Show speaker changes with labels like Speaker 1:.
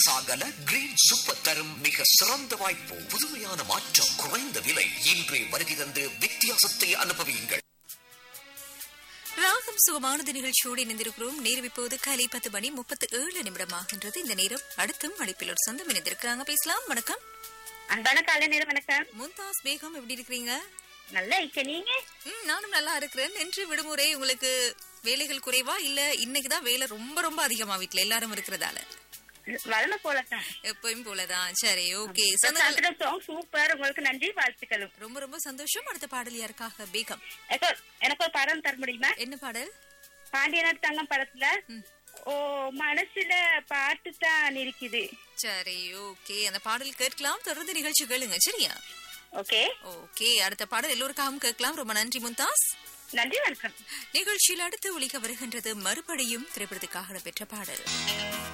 Speaker 1: சாகல green super தரும் மிக சிறந்த வாய்ப்பு புதுமையான மாற்றம் குறைந்த விலை இன்றே வருகை தந்து வித்தியாசத்தை அனுபவியுங்கள்
Speaker 2: ராகம் சுகமானது நிகழ்ச்சியோடு இணைந்திருக்கிறோம் நேரம் இப்போது காலை பத்து மணி முப்பத்து ஏழு நிமிடம் ஆகின்றது இந்த நேரம் அடுத்தும் அழைப்பில் ஒரு சொந்தம் இணைந்திருக்கிறாங்க பேசலாம் வணக்கம்
Speaker 3: அன்பான காலை நேரம் வணக்கம்
Speaker 2: மும்தாஸ் பேகம் எப்படி இருக்கிறீங்க
Speaker 3: நல்லா இருக்க நீங்க
Speaker 2: ம், நானும் நல்லா இருக்கிறேன் என்று விடுமுறை உங்களுக்கு வேலைகள் குறைவா இல்ல இன்னைக்கு தான் வேலை ரொம்ப ரொம்ப அதிகமா வீட்ல எல்லாரும் இருக்கிறதால
Speaker 3: வளமை போலத்தான்
Speaker 2: எப்பயும் போலதான் சரி ஓகே
Speaker 3: சாந்திர சாங் சூப்பர் உங்களுக்கு நன்றி வாழ்த்துக்களும்
Speaker 2: ரொம்ப ரொம்ப சந்தோஷம் அடுத்த பாடல் யாருக்காக பேகம்
Speaker 3: எனக்கு ஒரு- எனக்கு ஒரு படம் தர முடியுமா
Speaker 2: என்ன பாடல்
Speaker 3: பாண்டியநாடு தங்கம் படத்துல ஓ மனசுல பாட்டு தான் இருக்குது
Speaker 2: சரி ஓகே அந்த பாடல் கேட்கலாம் தொடர்ந்து நிகழ்ச்சி கேளுங்க சரியா
Speaker 3: ஓகே
Speaker 2: ஓகே அடுத்த பாடல் எல்லோருக்காகவும் கேட்கலாம் ரொம்ப நன்றி மும்தாஸ்
Speaker 3: நன்றி வணக்கம்
Speaker 2: நிகழ்ச்சியில் அடுத்து ஒலிக்க வருகின்றது மறுபடியும் திரைப்படத்துக்காக பெற்ற பாடல்